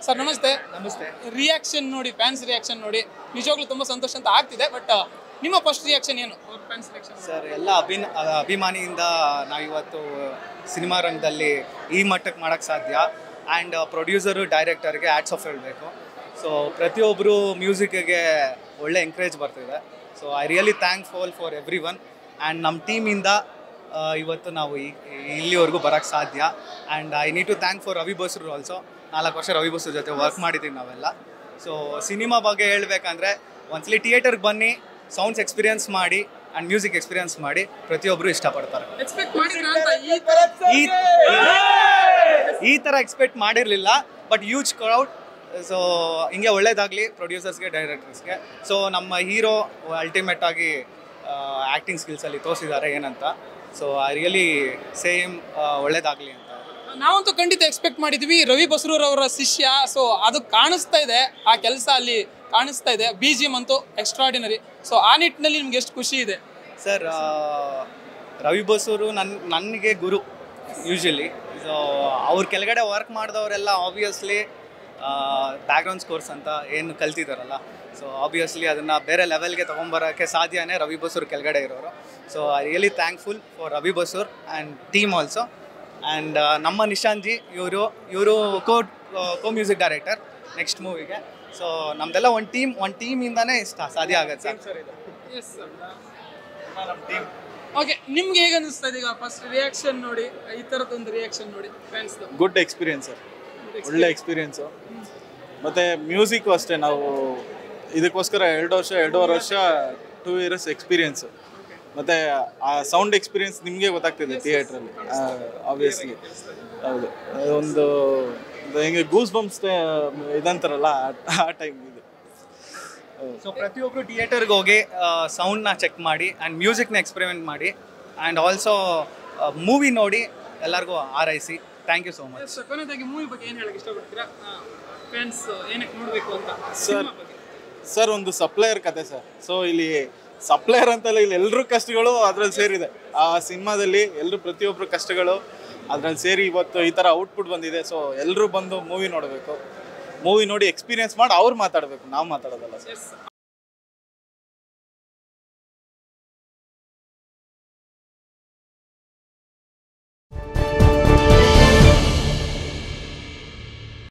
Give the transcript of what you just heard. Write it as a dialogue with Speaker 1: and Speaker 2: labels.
Speaker 1: sir ನಮಸ್ತೆ
Speaker 2: ನಮಸ್ತೆ
Speaker 1: reaction ನೋಡಿ ಫ್ಯಾನ್ಸ್ ರಿಯಾಕ್ಷನ್ ನೋಡಿ ನಿಜವಾಗ್ಲೂ ತುಂಬಾ ಸಂತೋಷ ಅಂತ ಆಗ್ತಿದೆ ಬಟ್ ನಿಮ್ಮ ಫಸ್ಟ್ ರಿಯಾಕ್ಷನ್ ಏನು ಫ್ಯಾನ್ಸ್ ರಿಯಾಕ್ಷನ್
Speaker 2: ಸರ್ ಎಲ್ಲ ಅಭಿನ ಅಭಿಮಾನಿಯಿಂದ ನಾವಿವತ್ತು ಸಿನಿಮಾ ರಂಗದಲ್ಲಿ ಈ ಮಟ್ಟಕ್ಕೆ ಮಾಡೋಕ್ಕೆ ಸಾಧ್ಯ ಆ್ಯಂಡ್ ಪ್ರೊಡ್ಯೂಸರು ಡೈರೆಕ್ಟರ್ಗೆ ಆ್ಯಡ್ಸ್ ಆಫ್ ಹೇಳಬೇಕು ಸೊ ಪ್ರತಿಯೊಬ್ಬರು ಮ್ಯೂಸಿಕ್ಗೆ ಒಳ್ಳೆ ಎಂಕರೇಜ್ ಬರ್ತಿದೆ so I really thankful for everyone and ನಮ್ಮ ಟೀಮಿಂದ ಇವತ್ತು ನಾವು ಈ ಇಲ್ಲಿವರೆಗೂ ಬರೋಕ್ಕೆ ಸಾಧ್ಯ and I need to thank for Ravi Basrur also ನಾಲ್ಕು ವರ್ಷ ರವಿ ಬಸ್ರು ಜೊತೆ ವರ್ಕ್ ಮಾಡಿದ್ದೀವಿ ನಾವೆಲ್ಲ ಸೊ ಸಿನಿಮಾ ಬಗ್ಗೆ ಹೇಳ್ಬೇಕಂದ್ರೆ ಒಂದ್ಸಲಿ ಥಿಯೇಟರ್ಗೆ ಬನ್ನಿ ಸೌಂಡ್ಸ್ ಎಕ್ಸ್ಪೀರಿಯನ್ಸ್ ಮಾಡಿ ಆ್ಯಂಡ್ ಮ್ಯೂಸಿಕ್ ಎಕ್ಸ್ಪೀರಿಯನ್ಸ್ ಮಾಡಿ ಪ್ರತಿಯೊಬ್ಬರು ಇಷ್ಟಪಡ್ತಾರೆ
Speaker 1: ಎಕ್ಸ್ಪೆಕ್ಟ್ ಮಾಡಿದ್ರ ಅಂತ ಈ ತರ
Speaker 2: ಈ ಈ ಥರ ಎಕ್ಸ್ಪೆಕ್ಟ್ ಮಾಡಿರಲಿಲ್ಲ ಬಟ್ ಯೂಜ್ ಕ್ರೌಡ್ ಸೊ ಹಿಂಗೆ ಒಳ್ಳೇದಾಗಲಿ ಪ್ರೊಡ್ಯೂಸರ್ಸ್ಗೆ ಡೈರೆಕ್ಟರ್ಸ್ಗೆ ಸೊ ನಮ್ಮ ಹೀರೋ ಅಲ್ಟಿಮೇಟ್ ಆಗಿ ಆ್ಯಕ್ಟಿಂಗ್ ಸ್ಕಿಲ್ಸಲ್ಲಿ ತೋರಿಸಿದ್ದಾರೆ ಏನಂತ ಸೊ ಐ ರಿಯಲಿ ಸೇಮ್ ಒಳ್ಳೇದಾಗಲಿ ಅಂತ
Speaker 1: ನಾವಂತೂ ಖಂಡಿತ ಎಕ್ಸ್ಪೆಕ್ಟ್ ಮಾಡಿದ್ವಿ ರವಿ ಬಸ್ರೂರ್ ಅವರ ಶಿಷ್ಯ ಸೊ ಅದು ಕಾಣಿಸ್ತಾ ಇದೆ ಆ ಕೆಲಸ ಅಲ್ಲಿ ಕಾಣಿಸ್ತಾ ಇದೆ ಬಿ ಜಿ ಎಮ್ ಅಂತೂ ಎಕ್ಸ್ಟ್ರಾಡಿನರಿ ಸೊ ಆ ನಿಟ್ಟಿನಲ್ಲಿ ನಿಮ್ಗೆ ಎಷ್ಟು ಖುಷಿ ಇದೆ
Speaker 2: ಸರ್ ರವಿ ಬಸೂರು ನನ್ನ ನನಗೆ ಗುರು ಯೂಶಲಿ ಸೊ ಅವ್ರ ಕೆಳಗಡೆ ವರ್ಕ್ ಮಾಡಿದವರೆಲ್ಲ ಆಬ್ವಿಯಸ್ಲಿ ಬ್ಯಾಕ್ಗ್ರೌಂಡ್ ಸ್ಕೋರ್ಸ್ ಅಂತ ಏನು ಕಲ್ತಿದ್ದಾರಲ್ಲ ಸೊ ಆಬ್ವಿಯಸ್ಲಿ ಅದನ್ನು ಬೇರೆ ಲೆವೆಲ್ಗೆ ತೊಗೊಂಬರೋಕ್ಕೆ ಸಾಧ್ಯನೇ ರವಿ ಬಸೂರ್ ಕೆಳಗಡೆ ಇರೋರು so I really thankful for Ravi Basrur and team also and ನಮ್ಮ ನಿಶಾಂತ್ ಜಿ ಇವರು ಇವರು co co music director next ಮೂವಿಗೆ ಸೊ ನಮ್ದೆಲ್ಲ ಒಂದು ಟೀಮ್ ಒಂದು ಟೀಮಿಂದನೇ ಇಷ್ಟ ಸಾಧ್ಯ ಆಗುತ್ತೆ ಸರ್ ನಮ್ಮ ಟೀಮ್
Speaker 1: ಓಕೆ ನಿಮ್ಗೆ ಹೇಗೆ ಅನಿಸ್ತಾ ಇದೆ ಈಗ ಫಸ್ಟ್ ರಿಯಾಕ್ಷನ್ ನೋಡಿ ಈ ತರದೊಂದು ರಿಯಾಕ್ಷನ್ ನೋಡಿ ಫ್ಯಾನ್ಸ್
Speaker 3: ಗುಡ್ ಎಕ್ಸ್ಪೀರಿಯನ್ಸ್ ಸರ್ ಒಳ್ಳೆ ಎಕ್ಸ್ಪೀರಿಯನ್ಸು ಮತ್ತು ಮ್ಯೂಸಿಕ್ಕು ಅಷ್ಟೇ ನಾವು ಇದಕ್ಕೋಸ್ಕರ ಎರಡು ವರ್ಷ ಎರಡೂವರೆ ವರ್ಷ ಟೂ ಇಯರ್ಸ್ ಎಕ್ಸ್ಪೀರಿಯನ್ಸು ಮತ್ತು ಆ ಸೌಂಡ್ ಎಕ್ಸ್ಪೀರಿಯನ್ಸ್ ನಿಮಗೆ ಗೊತ್ತಾಗ್ತಿದೆ ಥಿಯೇಟ್ರಲ್ಲಿ ಆಬ್ವಿಯಸ್ಲಿ ಹೌದು ಒಂದು ಒಂದು ಹೆಂಗೆ ಗೂಸ್ ಬಂಪ್ಸ್ ಇದಂತಾರಲ್ಲ ಆ ಟೈಮ್ ಇದು
Speaker 2: ಸೊ ಪ್ರತಿಯೊಬ್ಬರು ಥಿಯೇಟರ್ಗೆ ಹೋಗಿ ಸೌಂಡ್ನ ಚೆಕ್ ಮಾಡಿ ಆ್ಯಂಡ್ ಮ್ಯೂಸಿಕ್ನ ಎಕ್ಸ್ಪೆರಿಮೆಂಟ್ ಮಾಡಿ ಆ್ಯಂಡ್ ಆಲ್ಸೋ ಮೂವಿ ನೋಡಿ ಎಲ್ಲರಿಗೂ ಆರೈಸಿ ಥ್ಯಾಂಕ್ ಯು ಸೋ ಮಚ್
Speaker 1: ಕೊನೆಯದಾಗಿ ಮೂವಿ ಬಗ್ಗೆ ಏನು ಹೇಳಕ್ ಇಷ್ಟಪಡ್ತೀರಾ ಫ್ಯಾನ್ಸ್ ಏನಕ್ಕೆ ನೋಡಬೇಕು ಅಂತ
Speaker 3: ಸರ್
Speaker 1: ಸಿನಿಮಾ ಬಗ್ಗೆ
Speaker 3: ಸರ್ ಒಂದು ಸಪ್ಲೈಯರ್ ಕತೆ ಸರ್ ಸೊ ಇಲ್ಲಿ ಸಪ್ಲೈಯರ್ ಅಂತಲ್ಲ ಇಲ್ಲಿ ಎಲ್ಲರೂ ಕಷ್ಟಗಳು ಅದ್ರಲ್ಲಿ ಸೇರಿದೆ ಆ ಸಿನಿಮಾದಲ್ಲಿ ಎಲ್ಲರೂ ಪ್ರತಿಯೊಬ್ಬರು ಕಷ್ಟಗಳು ಅದ್ರಲ್ಲಿ ಸೇರಿ ಇವತ್ತು ಈ ಥರ ಔಟ್ಪುಟ್ ಬಂದಿದೆ ಸೊ ಎಲ್ಲರೂ ಬಂದು ಮೂವಿ ನೋಡಬೇಕು ಮೂವಿ ನೋಡಿ ಎಕ್ಸ್ಪೀರಿಯನ್ಸ್ ಮಾಡಿ ಅವ್ರು ಮಾತಾಡಬೇಕು ನಾವು ಮಾತಾಡೋದಲ್ಲ ಸರ್
Speaker 1: ಎಸ್